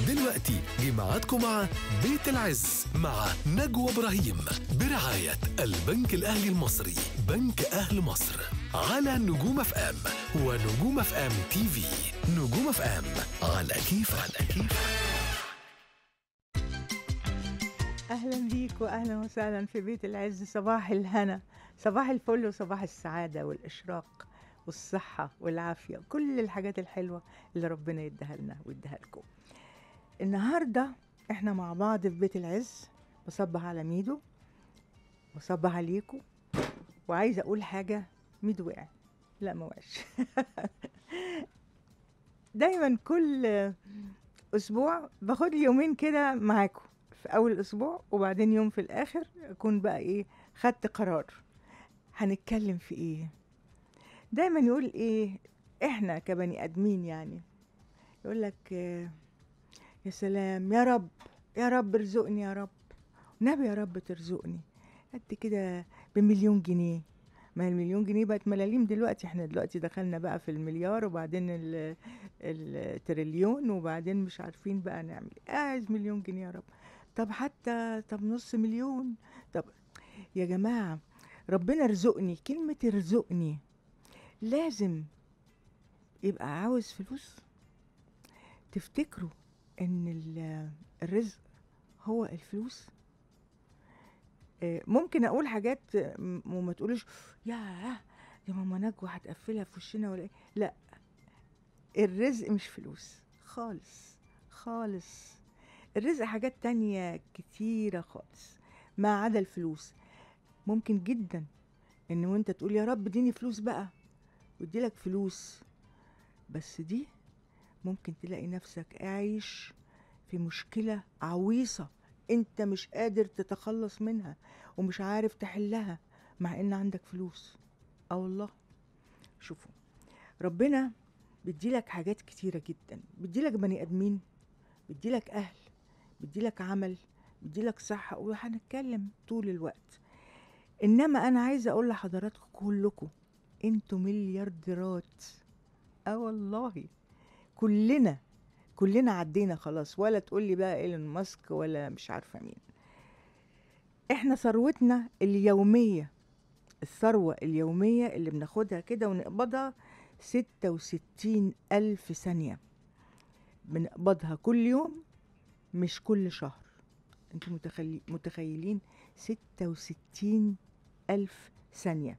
دلوقتي جماعتكم مع بيت العز مع نجوى إبراهيم برعاية البنك الأهلي المصري بنك أهل مصر على نجوم اف ام ونجوم اف ام تي في نجوم اف ام على كيف على كيف اهلا بيك واهلا وسهلا في بيت العز صباح الهنا صباح الفل وصباح السعاده والاشراق والصحه والعافيه كل الحاجات الحلوه اللي ربنا يديها لنا ويديها لكم النهارده احنا مع بعض في بيت العز بصبح على ميدو بصبح عليكم وعايزه اقول حاجه ميدو وقع لا ما وقعش دايما كل اسبوع باخد لي يومين كده معاكم في اول الاسبوع وبعدين يوم في الاخر اكون بقى ايه خدت قرار هنتكلم في ايه دايما يقول ايه احنا كبني ادمين يعني يقول لك آه، يا سلام يا رب يا رب ارزقني يا رب نبي يا رب ترزقني قد كده بمليون جنيه ما هي المليون جنيه بقت ملاليم دلوقتي احنا دلوقتي دخلنا بقى في المليار وبعدين ال- التريليون وبعدين مش عارفين بقى نعمل ايه عايز مليون جنيه يا رب طب حتى طب نص مليون طب يا جماعة ربنا رزقني كلمة ارزقني لازم يبقى عاوز فلوس تفتكروا ان ال- الرزق هو الفلوس آه، ممكن اقول حاجات آه، م- وما تقولوش يا دي ماما نجوى هتقفلها في وشنا ولا ايه لا الرزق مش فلوس خالص خالص الرزق حاجات تانية كتيرة خالص ما عدا الفلوس ممكن جدا ان وانت تقول يا رب اديني فلوس بقى واديلك فلوس بس دي ممكن تلاقي نفسك عايش في مشكلة عويصة انت مش قادر تتخلص منها ومش عارف تحلها مع ان عندك فلوس اه والله شوفوا ربنا بيديلك حاجات كتيرة جدا بيديلك بني ادمين بيديلك اهل بيديلك عمل بيديلك صحة وهنتكلم طول الوقت انما انا عايزة اقول لحضراتكم كلكم انتوا مليارديرات اه والله كلنا كلنا عدينا خلاص ولا تقول لي بقى ايلون ماسك ولا مش عارفه مين احنا ثروتنا اليوميه الثروه اليوميه اللي بناخدها كده ونقبضها ستة وستين ألف ثانية بنقبضها كل يوم مش كل شهر انتوا متخيلين متخيلين ستة وستين ألف ثانية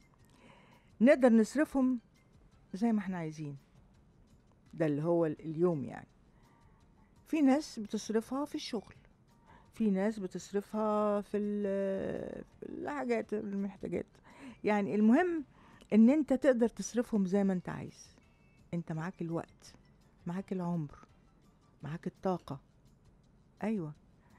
نقدر نصرفهم زي ما احنا عايزين ده اللي هو ال- اليوم يعني في ناس بتصرفها في الشغل في ناس بتصرفها في ال- في الحاجات المحتاجات يعني المهم ان انت تقدر تصرفهم زي ما انت عايز انت معاك الوقت معاك العمر معاك الطاقة ايوه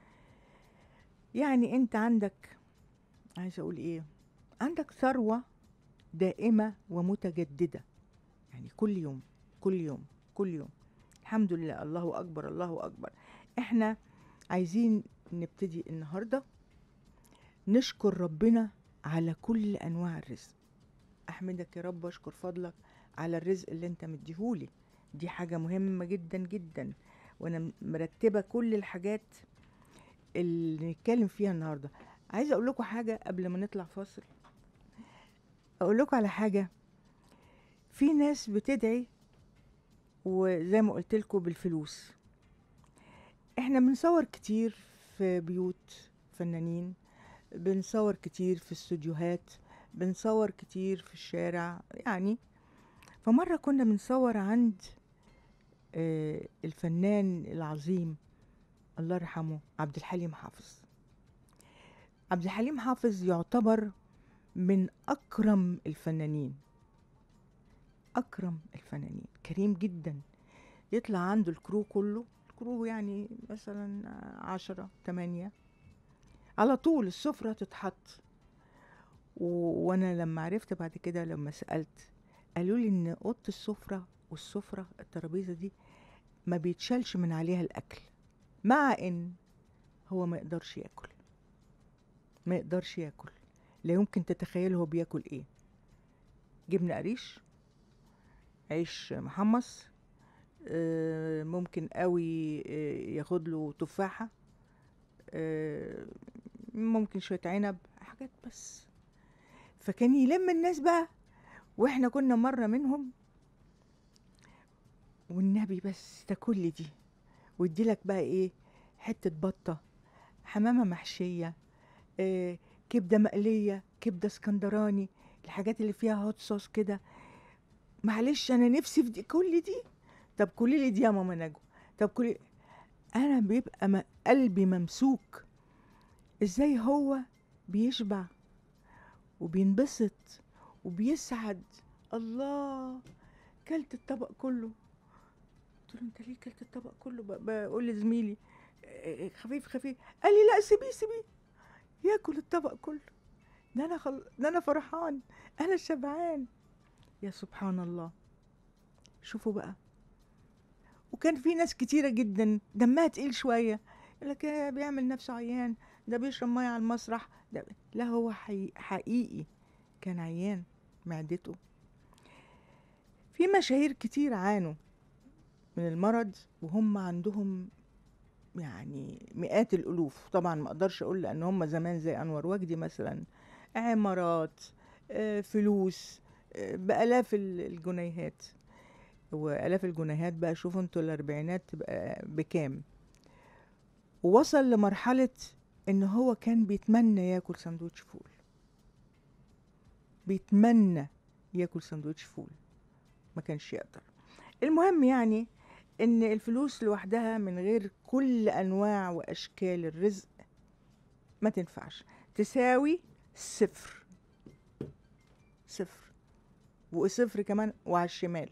يعني انت عندك عايزه اقول ايه عندك ثروة دائمة ومتجددة يعني كل يوم كل يوم كل يوم الحمد لله الله اكبر الله اكبر احنا عايزين نبتدي النهارده نشكر ربنا على كل انواع الرزق احمدك يا رب واشكر فضلك على الرزق اللي انت مديهولي دي حاجه مهمه جدا جدا وانا مرتبه كل الحاجات اللي نتكلم فيها النهارده عايزه اقول لكم حاجه قبل ما نطلع فاصل اقول لكم على حاجه في ناس بتدعي وزي ما قلت لكم بالفلوس احنا بنصور كتير في بيوت فنانين بنصور كتير في استوديوهات بنصور كتير في الشارع يعني فمرة كنا بنصور عند آه، الفنان العظيم الله يرحمه عبد الحليم حافظ عبد الحليم حافظ يعتبر من أكرم الفنانين أكرم الفنانين كريم جدا يطلع عنده الكرو كله الكرو يعني مثلا عشرة تمانية على طول السفرة تتحط و... وانا لما عرفت بعد كده لما سألت قالوا لي ان اوضه السفرة والسفرة الترابيزة دي ما بيتشالش من عليها الاكل مع ان هو ما يقدرش ياكل ما يقدرش ياكل لا يمكن تتخيل هو بياكل ايه جبنة قريش عيش محمص آه، ممكن قوي آه، ياخد له تفاحة آه، ممكن شوية عنب حاجات بس فكان يلم الناس بقى واحنا كنا مرة منهم والنبي بس تاكل لي دي ويدي لك بقى ايه حتة بطة حمامة محشية آه، كبدة مقلية كبدة اسكندراني الحاجات اللي فيها هوت صوص كده معلش انا نفسي في دي كل دي طب كلي لي دي يا ماما نجوى طب كلي انا بيبقى م- قلبي ممسوك ازاي هو بيشبع وبينبسط وبيسعد الله كلت الطبق كله قلت له انت ليه كلت الطبق كله ب- بقول لزميلي "إيه، خفيف خفيف قال لي لا سيبيه سيبيه ياكل الطبق كله ده انا خل... ده انا فرحان انا شبعان يا سبحان الله شوفوا بقى وكان في ناس كتيرة جدا دمها تقيل شوية يقول لك إيه بيعمل نفسه عيان ده بيشرب مية على المسرح ده لا هو حي... حقيقي كان عيان معدته في مشاهير كتير عانوا من المرض وهم عندهم يعني مئات الالوف طبعا ما اقدرش اقول لان هم زمان زي انور وجدي مثلا عمارات آه، فلوس آه، بالاف ال- الجنيهات والاف الجنيهات بقى شوفوا انتوا الاربعينات تبقى بكام ووصل لمرحله ان هو كان بيتمنى ياكل سندوتش فول بيتمنى ياكل سندوتش فول ما كانش يقدر المهم يعني ان الفلوس لوحدها من غير كل انواع واشكال الرزق ما تنفعش تساوي صفر صفر وصفر كمان وعلى الشمال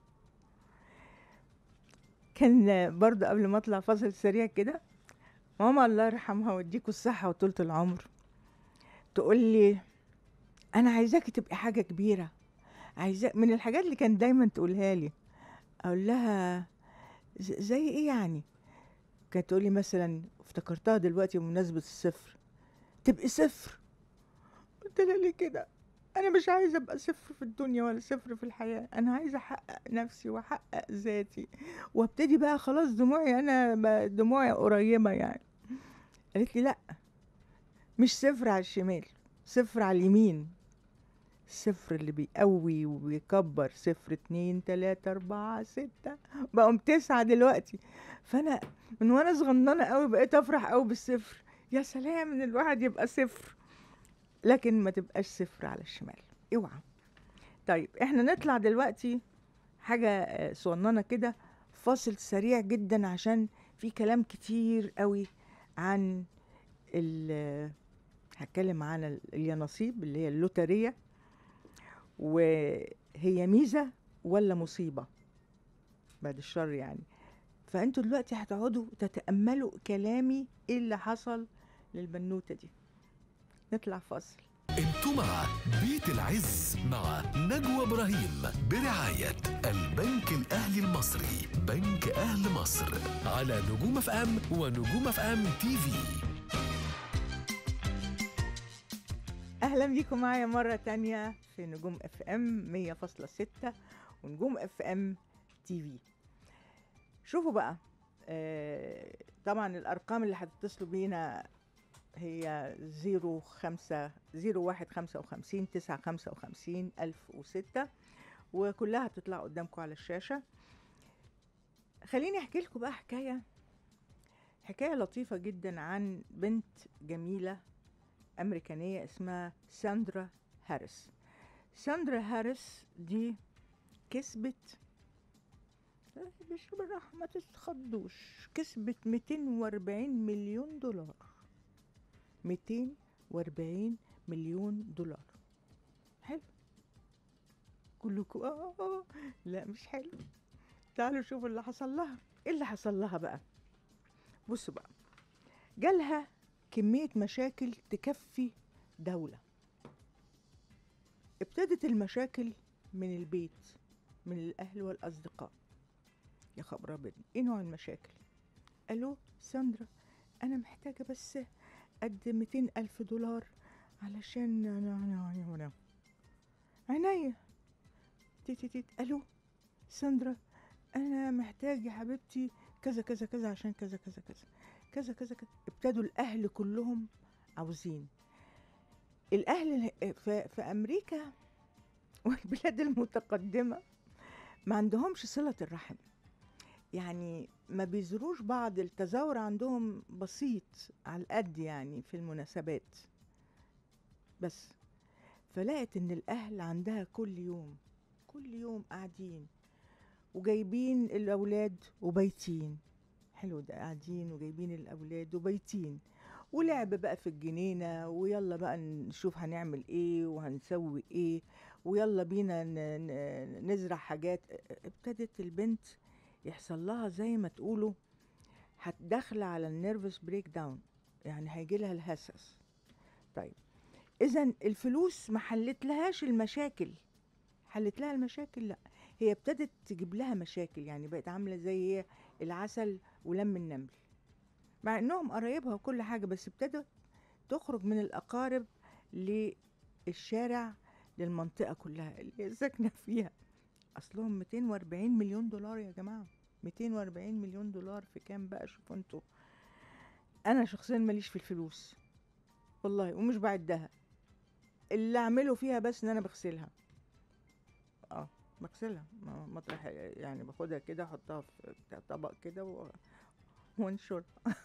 كان برضه قبل ما اطلع فاصل سريع كده ماما الله يرحمها ويديكوا الصحة وطولة العمر تقول لي أنا عايزاكي تبقي حاجة كبيرة عايزة من الحاجات اللي كانت دايما تقولها لي أقول لها "ز- زي إيه يعني؟ كانت تقول لي مثلا افتكرتها دلوقتي بمناسبة الصفر تبقي صفر قلت لها ليه كده؟ أنا مش عايزة أبقى صفر في الدنيا ولا صفر في الحياة أنا عايزة أحقق نفسي وأحقق ذاتي وابتدي بقى خلاص دموعي أنا ب- دموعي قريبة يعني قالت لي لأ مش صفر على الشمال صفر على اليمين صفر اللي بيقوي وبيكبر صفر اتنين تلاتة أربعة ستة بقوا تسعة دلوقتي فأنا من وأنا صغننة قوي بقيت أفرح قوي بالصفر يا سلام إن الواحد يبقى صفر لكن ما تبقاش صفر على الشمال اوعى طيب احنا نطلع دلوقتي حاجة آه، صغننة كده فاصل سريع جدا عشان في كلام كتير قوي عن ال هتكلم عن ال- اليانصيب اللي هي اللوترية وهي ميزة ولا مصيبة بعد الشر يعني فانتوا دلوقتي هتقعدوا تتأملوا كلامي ايه اللي حصل للبنوتة دي نطلع فاصل انتوا مع بيت العز مع نجوى ابراهيم برعاية البنك الاهلي المصري بنك اهل مصر على نجوم اف ام ونجوم اف ام تي في اهلا بيكم معايا مرة تانية في نجوم اف ام 100.6 ونجوم اف ام تي في شوفوا بقى آه طبعا الارقام اللي هتتصلوا بينا هي زيرو خمسة زيرو واحد خمسة وخمسين تسعة خمسة وخمسين ألف وستة وكلها بتطلع قدامكم على الشاشة خليني أحكي لكم بقى حكاية حكاية لطيفة جدا عن بنت جميلة أمريكانية اسمها ساندرا هاريس ساندرا هاريس دي كسبت مش بالراحة ما تتخضوش كسبت 240 مليون دولار 240 مليون دولار حلو كلكم آه, آه لا مش حلو تعالوا شوفوا اللي حصل لها ايه اللي حصل لها بقى بصوا بقى جالها كمية مشاكل تكفي دولة ابتدت المشاكل من البيت من الأهل والأصدقاء يا خبر أبيض ايه نوع المشاكل ألو ساندرا أنا محتاجة بس قد 200 ألف دولار علشان أنا أنا أنا أنا عينيا تيت تيت ألو ساندرا انا محتاج يا حبيبتي كذا كذا كذا عشان كذا كذا كذا كذا كذا كذا ابتدوا الاهل كلهم عاوزين الاهل ال- في, في امريكا والبلاد المتقدمه ما عندهمش صله الرحم يعني ما بيزوروش بعض التزاور عندهم بسيط على القد يعني في المناسبات بس فلقت ان الاهل عندها كل يوم كل يوم قاعدين وجايبين الاولاد وبايتين حلو ده قاعدين وجايبين الاولاد وبايتين ولعب بقى في الجنينه ويلا بقى نشوف هنعمل ايه وهنسوي ايه ويلا بينا ن- ن- نزرع حاجات ابتدت البنت يحصل لها زي ما تقولوا هتدخل على النيرفس بريك داون يعني هيجي لها الهسس طيب اذا الفلوس ما حلت لهاش المشاكل حلت لها المشاكل لا هي ابتدت تجيب لها مشاكل يعني بقت عامله زي هي العسل ولم النمل مع انهم قرايبها وكل حاجه بس ابتدت تخرج من الاقارب للشارع للمنطقه كلها اللي هي ساكنه فيها اصلهم 240 مليون دولار يا جماعه 240 مليون دولار في كام بقى شوفوا انتوا انا شخصيا ماليش في الفلوس والله ومش بعدها اللي اعمله فيها بس ان انا بغسلها اه بغسلها ما- مطرح يعني باخدها كده احطها في طبق كده و... وانشرها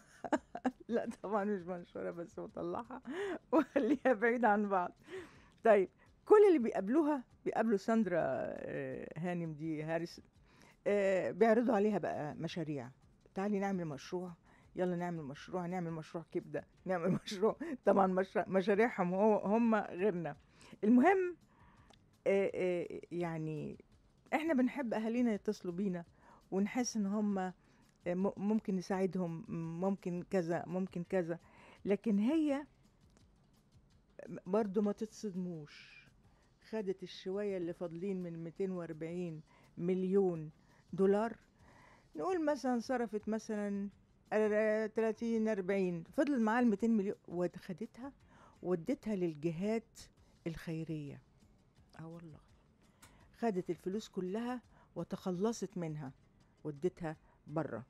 لا طبعا مش منشورة بس بطلعها واخليها بعيد عن بعض طيب كل اللي بيقابلوها بيقابلوا ساندرا آه، هانم دي هاريس آه، بيعرضوا عليها بقى مشاريع تعالي نعمل مشروع يلا نعمل مشروع نعمل مشروع كبده نعمل مشروع طبعا مش- مشاريعهم هو هم غيرنا المهم آه، آه، يعني احنا بنحب اهالينا يتصلوا بينا ونحس ان هم آه، م- ممكن نساعدهم ممكن كذا ممكن كذا لكن هي برضو ما تتصدموش خدت الشوية اللي فاضلين من 240 مليون دولار نقول مثلا صرفت مثلا ال- 30 40 فضل معاها ال 200 مليون وخدتها ودتها للجهات الخيرية اه والله خدت الفلوس كلها وتخلصت منها ودتها بره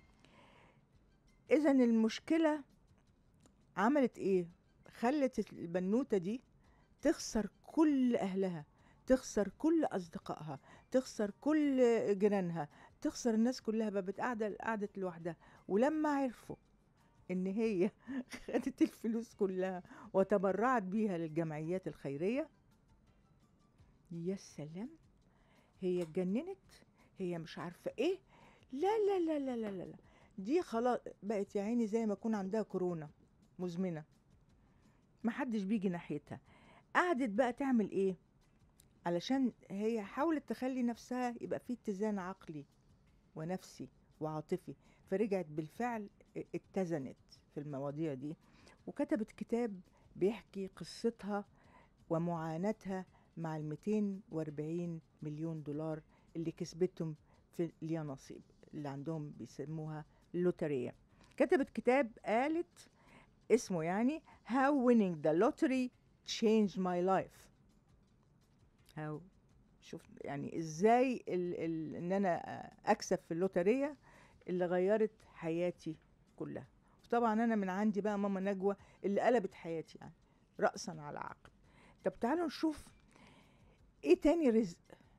اذا المشكلة عملت ايه خلت البنوتة دي تخسر كل اهلها تخسر كل اصدقائها تخسر كل جيرانها تخسر الناس كلها بقت قاعده قعدت لوحدها ولما عرفوا ان هي خدت الفلوس كلها وتبرعت بيها للجمعيات الخيريه يا سلام هي اتجننت هي مش عارفه ايه لا لا لا لا لا لا, لا. دي خلاص بقت يا عيني زي ما يكون عندها كورونا مزمنه محدش بيجي ناحيتها قعدت بقى تعمل ايه علشان هي حاولت تخلي نفسها يبقى في اتزان عقلي ونفسي وعاطفي فرجعت بالفعل اتزنت في المواضيع دي وكتبت كتاب بيحكي قصتها ومعاناتها مع ال 240 مليون دولار اللي كسبتهم في اليانصيب اللي عندهم بيسموها اللوترية كتبت كتاب قالت اسمه يعني How winning the lottery changed my life How شوف يعني ازاي ال ال ان انا اكسب في اللوتريه اللي غيرت حياتي كلها وطبعا انا من عندي بقى ماما نجوى اللي قلبت حياتي يعني راسا على عقب طب تعالوا نشوف ايه تاني رزق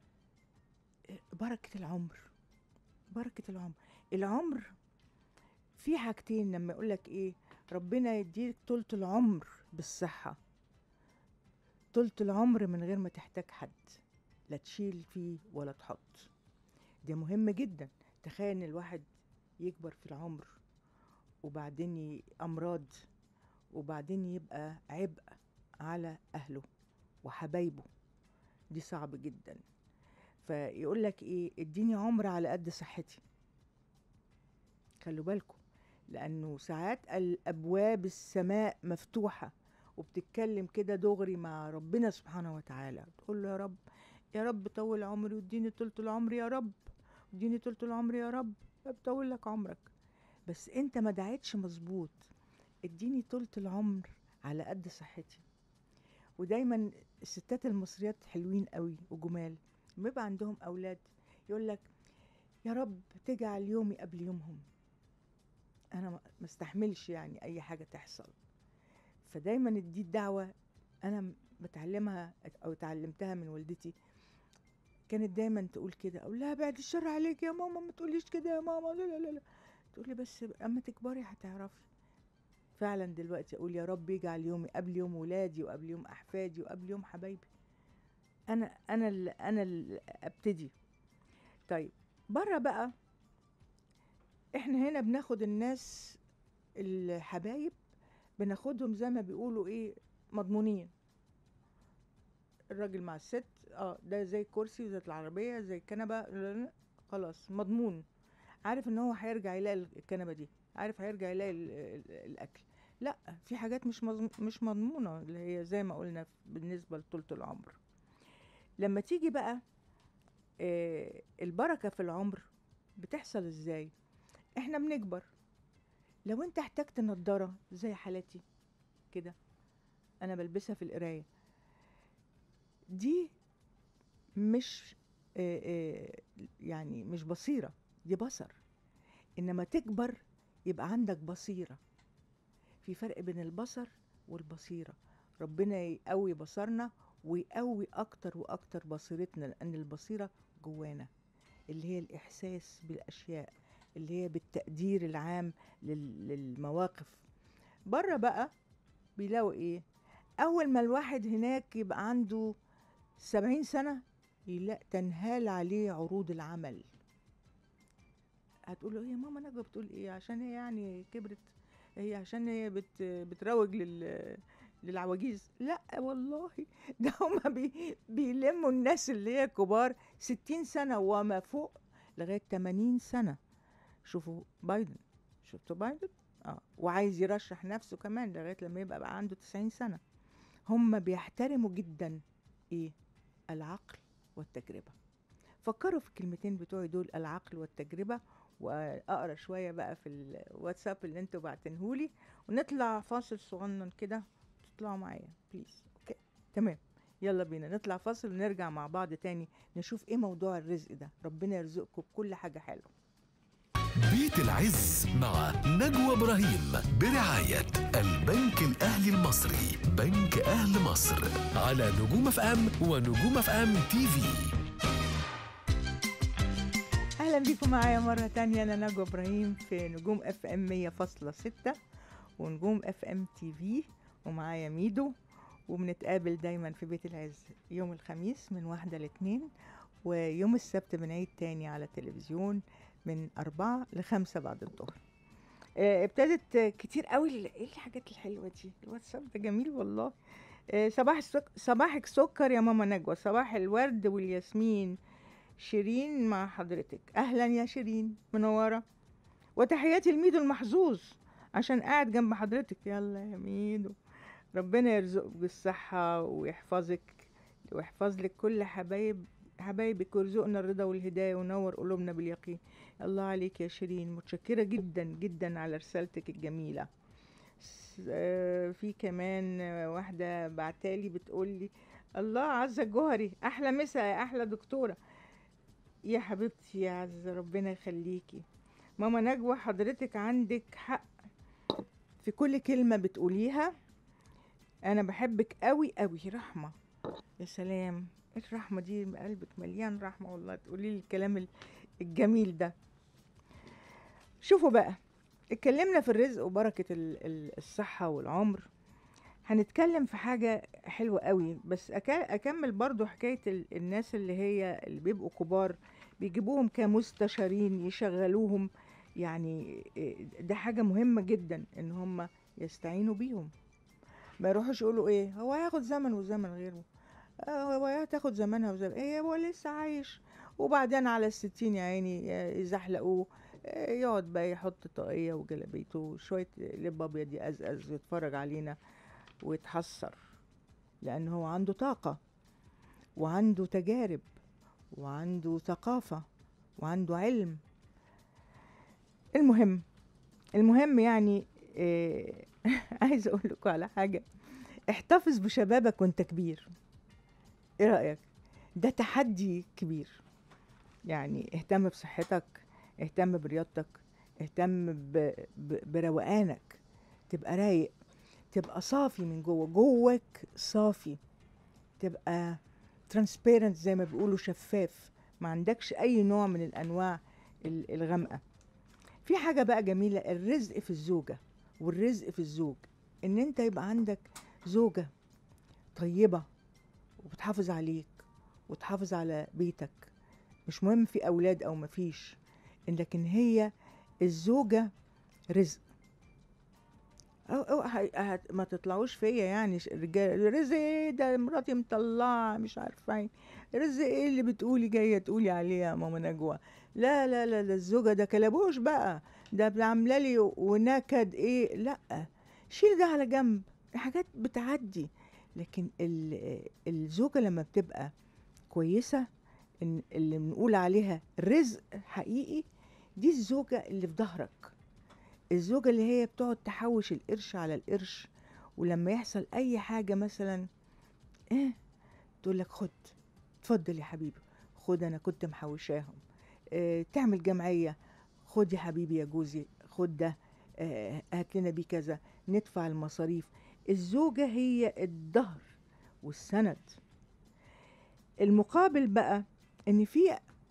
بركه العمر بركه العمر العمر في حاجتين لما يقول لك ايه ربنا يديك طولة العمر بالصحة طولة العمر من غير ما تحتاج حد لا تشيل فيه ولا تحط ده مهم جدا تخيل ان الواحد يكبر في العمر وبعدين ي- امراض وبعدين يبقى عبء على اهله وحبايبه دي صعب جدا فيقول لك ايه اديني عمر على قد صحتي خلوا بالكم لانه ساعات الابواب السماء مفتوحه وبتتكلم كده دغري مع ربنا سبحانه وتعالى تقول له يا رب يا رب طول عمري واديني طولة العمر يا رب اديني طولة العمر يا رب بطول لك عمرك بس انت ما دعيتش مظبوط اديني طولة العمر على قد صحتي ودايما الستات المصريات حلوين قوي وجمال لما يبقى عندهم اولاد يقول لك يا رب تجعل يومي قبل يومهم انا ما ما استحملش يعني اي حاجه تحصل فدايما دي الدعوه انا م- بتعلمها او اتعلمتها من والدتي كانت دايما تقول كده اقول لها بعد الشر عليك يا ماما ما تقوليش كده يا ماما لا لا لا لا تقول لي بس اما تكبري هتعرفي فعلا دلوقتي اقول يا رب يجعل يومي قبل يوم ولادي وقبل يوم احفادي وقبل يوم حبايبي انا انا اللي انا اللي ابتدي طيب بره بقى احنا هنا بناخد الناس الحبايب بناخدهم زي ما بيقولوا ايه مضمونين الراجل مع الست اه ده زي الكرسي زي العربية زي الكنبة لا- لا، خلاص مضمون عارف ان هو هيرجع يلاقي الكنبة دي عارف هيرجع يلاقي ال- ال- الاكل لا في حاجات مش مضم- مش مضمونة اللي هي زي ما قلنا بالنسبة لطولة العمر لما تيجي بقى آه، البركة في العمر بتحصل ازاي احنا بنكبر لو انت احتجت نضارة زي حالتي كده انا بلبسها في القراية دي مش آه، آه، يعني مش بصيرة دي بصر انما تكبر يبقى عندك بصيرة في فرق بين البصر والبصيرة ربنا يقوي بصرنا ويقوي اكتر واكتر بصيرتنا لان البصيرة جوانا اللي هي الاحساس بالاشياء اللي هي بالتقدير العام لل- للمواقف بره بقى بيلاقوا ايه اول ما الواحد هناك يبقى عنده سبعين سنة يلاقي تنهال عليه عروض العمل هتقول له ايه يا ماما نجوى بتقول ايه عشان هي يعني كبرت هي عشان هي بت بتروج لل للعواجيز لا والله ده هما بي بيلموا الناس اللي هي كبار ستين سنة وما فوق لغاية تمانين سنة شوفوا بايدن شفتوا بايدن اه وعايز يرشح نفسه كمان لغاية لما يبقى بقى عنده تسعين سنة هم بيحترموا جدا ايه العقل والتجربة فكروا في الكلمتين بتوعي دول العقل والتجربة واقرا شويه بقى في الواتساب اللي انتوا بعتنهولي ونطلع فاصل صغنن كده تطلعوا معايا بليز اوكي تمام يلا بينا نطلع فاصل ونرجع مع بعض تاني نشوف ايه موضوع الرزق ده ربنا يرزقكم بكل حاجه حلوه بيت العز مع نجوى إبراهيم برعاية البنك الأهلي المصري بنك أهل مصر على نجوم اف ام ونجوم اف ام تي في اهلا بيكم معايا مره تانية انا نجوى ابراهيم في نجوم اف ام 100.6 ونجوم اف ام تي في ومعايا ميدو وبنتقابل دايما في بيت العز يوم الخميس من واحدة لاتنين ويوم السبت بنعيد تاني على التلفزيون من أربعة لخمسة بعد الظهر آه، ابتدت آه، كتير قوي ال- ايه الحاجات الحلوة دي الواتساب ده جميل والله آه، صباح السك... صباحك سكر يا ماما نجوى صباح الورد والياسمين شيرين مع حضرتك اهلا يا شيرين منوره وتحياتي لميدو المحظوظ عشان قاعد جنب حضرتك يلا يا ميدو ربنا يرزقك بالصحة ويحفظك ويحفظ لك كل حبايب حبايبك ويرزقنا الرضا والهداية ونور قلوبنا باليقين الله عليك يا شيرين متشكرة جدا جدا على رسالتك الجميلة س- آه، في كمان آه، واحدة بعتالي بتقولي الله عزة الجوهري أحلى مسا يا أحلى دكتورة يا حبيبتي يا عز ربنا يخليكي ماما نجوى حضرتك عندك حق في كل كلمة بتقوليها أنا بحبك قوي قوي رحمة يا سلام إيه الرحمة دي قلبك مليان رحمة والله تقولي لي الكلام ال- الجميل ده شوفوا بقى اتكلمنا في الرزق وبركة ال- ال- الصحة والعمر هنتكلم في حاجة حلوة قوي بس أكا- أكمل برضو حكاية ال- الناس اللي هي اللي بيبقوا كبار بيجيبوهم كمستشارين يشغلوهم يعني إيه، ده حاجة مهمة جدا ان هم يستعينوا بيهم ما يروحوش يقولوا ايه هو هياخد زمن وزمن غيره آه، هو هتاخد زمنها وزمن ايه هو لسه عايش وبعدين على الستين يا عيني آه، يزحلقوه آه، يقعد بقى يحط طاقية وجلابيته وشوية لب أبيض يقزقز ويتفرج علينا ويتحسر لأن هو عنده طاقة وعنده تجارب وعنده ثقافة وعنده علم المهم المهم يعني إيه عايزه اقول لكم على حاجه احتفظ بشبابك وانت كبير ايه رايك ده تحدي كبير يعني اهتم بصحتك اهتم برياضتك اهتم ب... ب... بروقانك تبقى رايق تبقى صافي من جوه جواك صافي تبقى ترانسبيرنت زي ما بيقولوا شفاف ما عندكش اي نوع من الانواع ال- الغامقه في حاجه بقى جميله الرزق في الزوجه والرزق في الزوج ان انت يبقى عندك زوجه طيبه وبتحافظ عليك وتحافظ على بيتك مش مهم في اولاد او مفيش لكن هي الزوجه رزق أو أو ه- هت- ما تطلعوش فيا يعني ش- الرجال رزق ايه ده مراتي مطلعه مش عارفه ايه رزق ايه اللي بتقولي جايه تقولي عليه يا ماما نجوى لا لا لا ده الزوجه ده كلبوش بقى ده عامله لي ونكد ايه لا شيل ده على جنب حاجات بتعدي لكن ال- الزوجه لما بتبقى كويسه إن اللي بنقول عليها رزق حقيقي دي الزوجه اللي في ظهرك الزوجة اللي هي بتقعد تحوش القرش على القرش ولما يحصل أي حاجة مثلا إيه تقول لك خد اتفضل يا حبيبي خد أنا كنت محوشاهم اه تعمل جمعية خد يا حبيبي يا جوزي خد ده اه هات لنا بيه كذا ندفع المصاريف الزوجة هي الظهر والسند المقابل بقى ان في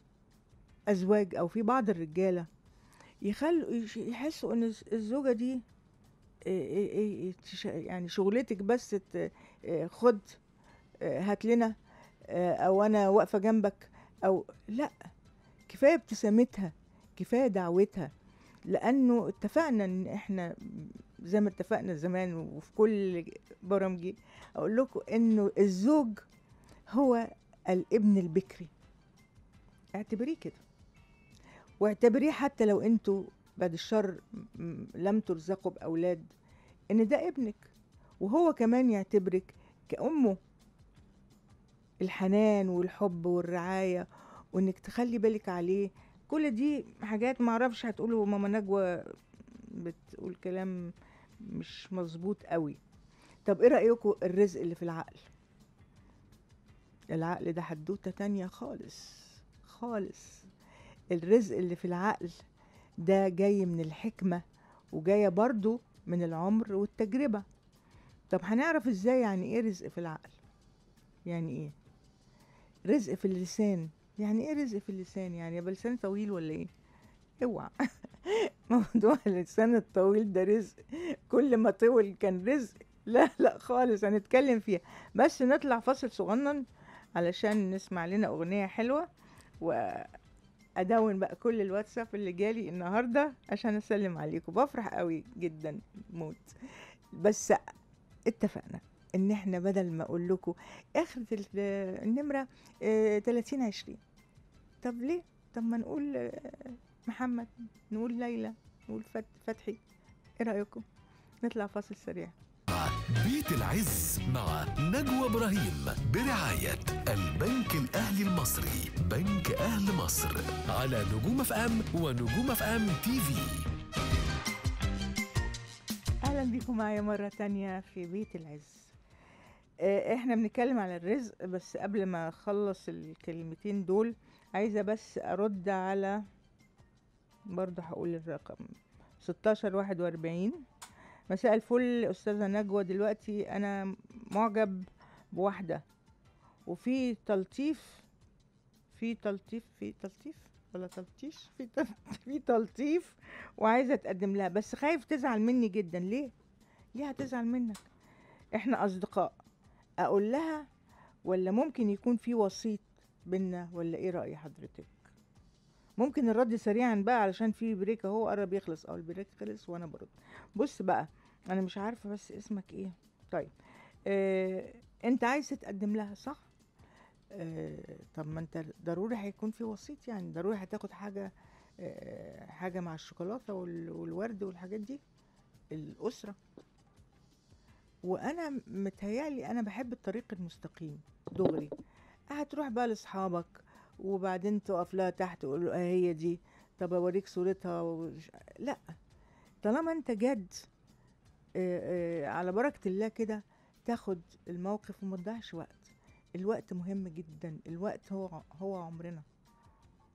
ازواج او في بعض الرجاله يخلوا يش- يحسوا ان الز- الزوجه دي إيه- إيه- إيه تش- يعني شغلتك بس ت- إيه خد إيه هات لنا إيه او انا واقفه جنبك او لا كفايه ابتسامتها كفايه دعوتها لانه اتفقنا ان احنا زي ما اتفقنا زمان وفي كل برامجي اقول لكم انه الزوج هو الابن البكري اعتبريه كده واعتبريه حتى لو انتوا بعد الشر م- لم ترزقوا بأولاد إن ده ابنك وهو كمان يعتبرك كأمه الحنان والحب والرعاية وإنك تخلي بالك عليه كل دي حاجات معرفش هتقولوا ماما نجوى بتقول كلام مش مظبوط قوي طب ايه رأيكم الرزق اللي في العقل العقل ده حدوتة تانية خالص خالص الرزق اللي في العقل ده جاي من الحكمة وجاية برضو من العمر والتجربة طب هنعرف ازاي يعني ايه رزق في العقل يعني ايه رزق في اللسان يعني ايه رزق في اللسان يعني يبقى لسان طويل ولا ايه اوعى موضوع اللسان الطويل ده رزق كل ما طول كان رزق لا لا خالص هنتكلم فيها بس نطلع فاصل صغنن علشان نسمع لنا اغنية حلوة وادون بقى كل الواتساب اللي جالي النهارده عشان اسلم عليكم بفرح قوي جدا موت بس اتفقنا ان احنا بدل ما اقول لكم اخرة ال- النمرة اه 30 20 طب ليه طب ما نقول آه، محمد نقول ليلى نقول فت- فتحي ايه رايكم نطلع فاصل سريع بيت العز مع نجوى ابراهيم برعاية البنك الاهلي المصري بنك اهل مصر على نجوم اف ام ونجوم اف ام تي في اهلا بيكم معايا مره تانية في بيت العز آه، احنا بنتكلم على الرزق بس قبل ما اخلص الكلمتين دول عايزه بس ارد على برضه هقول الرقم 16 41 مساء الفل استاذه نجوى دلوقتي انا معجب بواحده وفي تلطيف في تلطيف في تلطيف ولا تلطيش في تل- في تلطيف وعايزه اتقدم لها بس خايف تزعل مني جدا ليه ليه هتزعل منك احنا اصدقاء اقول لها ولا ممكن يكون في وسيط بينا ولا ايه راي حضرتك ممكن الرد سريعا بقى علشان في بريك اهو قرب يخلص اه البريك خلص وانا برد بص بقى انا مش عارفه بس اسمك ايه طيب اه انت عايز تتقدم لها صح آه، طب ما انت ضروري هيكون في وسيط يعني ضروري هتاخد حاجه آه، حاجه مع الشوكولاته وال- والورد والحاجات دي الاسره وانا متهيألي انا بحب الطريق المستقيم دغري هتروح بقى لاصحابك وبعدين تقف لها تحت تقول له اه هي دي طب اوريك صورتها وش... لا طالما انت جد آه، آه، على بركه الله كده تاخد الموقف وما تضيعش وقت الوقت مهم جدا الوقت هو هو عمرنا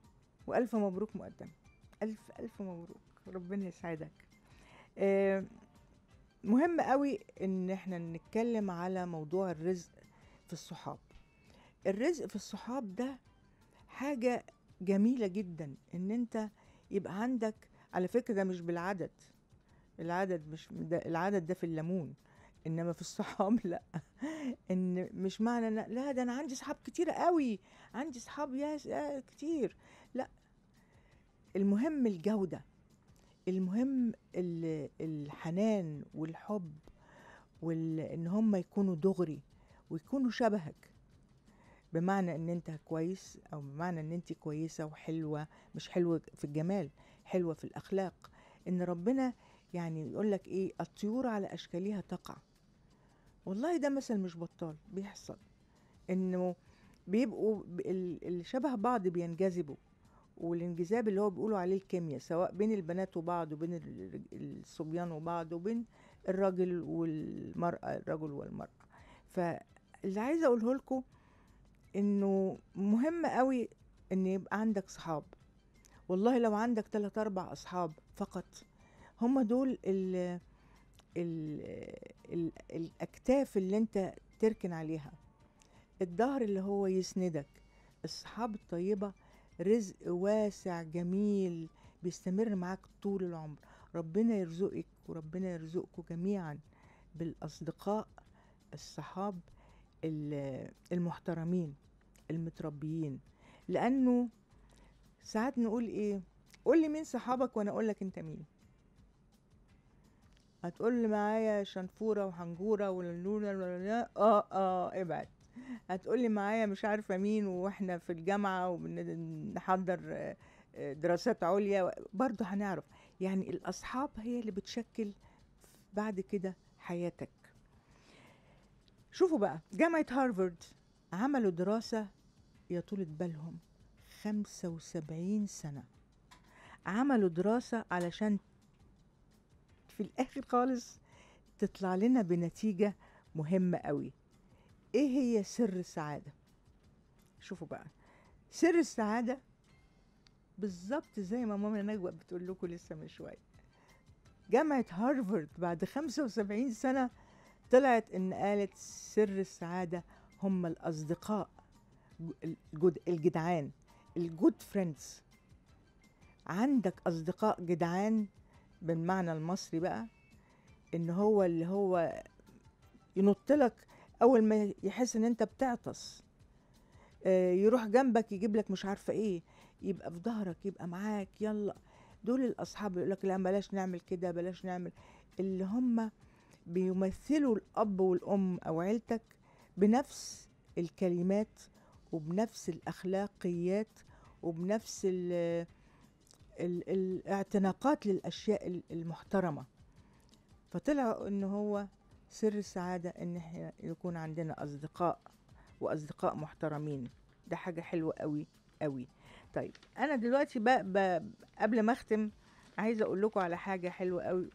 والف مبروك مقدم الف الف مبروك ربنا يسعدك آه، مهم قوي ان احنا نتكلم على موضوع الرزق في الصحاب الرزق في الصحاب ده حاجة جميلة جدا ان انت يبقى عندك على فكرة ده مش بالعدد العدد مش ده العدد ده في الليمون انما في الصحاب لا ان مش معنى إن لا ده انا عندي صحاب كتير قوي عندي صحاب يا يا كتير لا المهم الجودة المهم ال- الحنان والحب وان هم يكونوا دغري ويكونوا شبهك بمعنى ان انت كويس او بمعنى ان انت كويسه وحلوه مش حلوه في الجمال حلوه في الاخلاق ان ربنا يعني يقول لك ايه الطيور على اشكالها تقع والله ده مثل مش بطال بيحصل انه بيبقوا ب- ال- اللي شبه بعض بينجذبوا والانجذاب اللي هو بيقولوا عليه الكيمياء سواء بين البنات وبعض وبين ال- الصبيان وبعض وبين الراجل والمرأة الرجل والمرأة فاللي عايزة أقوله لكم إنه مهم قوي إن يبقى عندك صحاب والله لو عندك تلات أربع أصحاب فقط هم دول ال ال ال الأكتاف اللي أنت تركن عليها الظهر اللي هو يسندك الصحاب الطيبة رزق واسع جميل بيستمر معاك طول العمر ربنا يرزقك وربنا يرزقكم جميعا بالأصدقاء الصحاب ال- المحترمين المتربيين لأنه ساعات نقول إيه قول لي مين صحابك وأنا أقول لك أنت مين هتقول لي معايا شنفورة وحنجورة ولولونا ولا اه اه ابعد هتقول لي معايا مش عارفة مين واحنا في الجامعة وبنحضر آه، آه، دراسات عليا برضه هنعرف يعني الأصحاب هي اللي بتشكل بعد كده حياتك شوفوا بقى جامعة هارفارد عملوا دراسة يا طولة بالهم 75 سنة عملوا دراسة علشان في الآخر خالص تطلع لنا بنتيجة مهمة قوي إيه هي سر السعادة شوفوا بقى سر السعادة بالظبط زي ما ماما نجوى بتقول لكم لسه من شوية جامعة هارفارد بعد 75 سنة طلعت إن قالت سر السعادة هم الأصدقاء الجد الجدعان الجود فريندز عندك أصدقاء جدعان بالمعنى المصري بقى إن هو اللي هو ينط لك أول ما يحس إن أنت بتعطس آه، يروح جنبك يجيب لك مش عارفة إيه يبقى في ظهرك يبقى معاك يلا دول الأصحاب يقول لك لا بلاش نعمل كده بلاش نعمل اللي هم بيمثلوا الأب والأم أو عيلتك بنفس الكلمات وبنفس الأخلاقيات وبنفس ال ال الاعتناقات للأشياء ال- المحترمة فطلعوا إن هو سر السعادة إن احنا يكون عندنا أصدقاء وأصدقاء محترمين ده حاجة حلوة قوي قوي طيب أنا دلوقتي بقى, بقى قبل ما أختم عايزة أقول لكم على حاجة حلوة قوي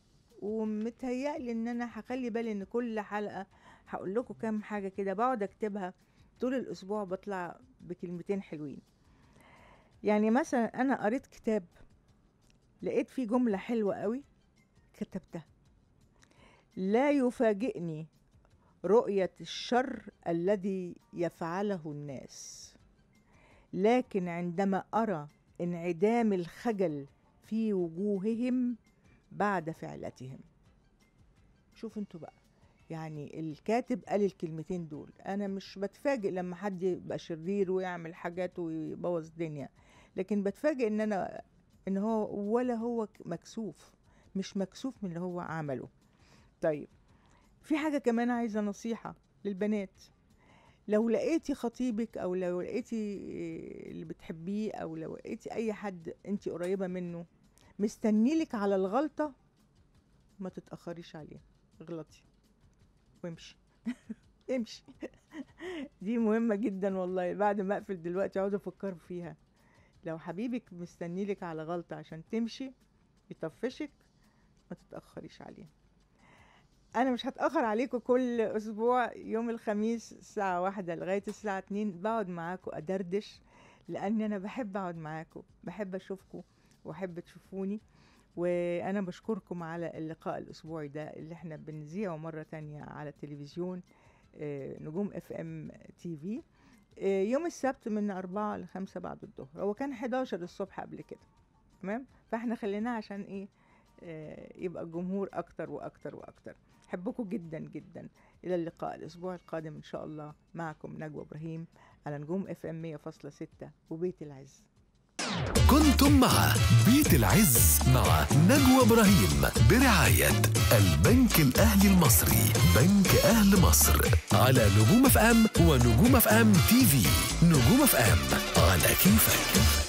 ومتهيألي إن أنا هخلي بالي إن كل حلقة هقول لكم كام حاجة كده بقعد أكتبها طول الأسبوع بطلع بكلمتين حلوين يعني مثلا أنا قريت كتاب لقيت فيه جملة حلوة قوي كتبتها لا يفاجئني رؤية الشر الذي يفعله الناس لكن عندما أرى انعدام الخجل في وجوههم بعد فعلتهم شوف انتوا بقى يعني الكاتب قال الكلمتين دول انا مش بتفاجئ لما حد يبقى شرير ويعمل حاجات ويبوظ الدنيا لكن بتفاجئ ان انا ان هو ولا هو ك- مكسوف مش مكسوف من اللي هو عمله طيب في حاجة كمان عايزة نصيحة للبنات لو لقيتي خطيبك او لو لقيتي اللي بتحبيه او لو لقيتي اي حد انت قريبة منه مستنيلك على الغلطة ما تتأخريش عليه اغلطي وامشي امشي دي مهمة جدا والله بعد ما اقفل دلوقتي اقعد افكر فيها لو حبيبك مستنيلك على غلطة عشان تمشي يطفشك ما تتأخريش عليه انا مش هتأخر عليكم كل اسبوع يوم الخميس الساعة واحدة لغاية الساعة اتنين بقعد معاكم ادردش لان انا بحب اقعد معاكم بحب اشوفكم واحب تشوفوني وانا بشكركم على اللقاء الاسبوعي ده اللي احنا بنذيعه مره تانية على التلفزيون آه، نجوم اف ام تي في آه، يوم السبت من أربعة لخمسة بعد الظهر هو كان 11 الصبح قبل كده تمام فاحنا خليناه عشان ايه آه، يبقى الجمهور اكتر واكتر واكتر احبكم جدا جدا الى اللقاء الاسبوع القادم ان شاء الله معكم نجوى ابراهيم على نجوم اف ام 100.6 وبيت العز كنتم مع بيت العز مع نجوى إبراهيم برعاية البنك الأهلي المصري بنك أهل مصر على نجوم اف ام ونجوم اف ام تي في نجوم اف ام على كيفك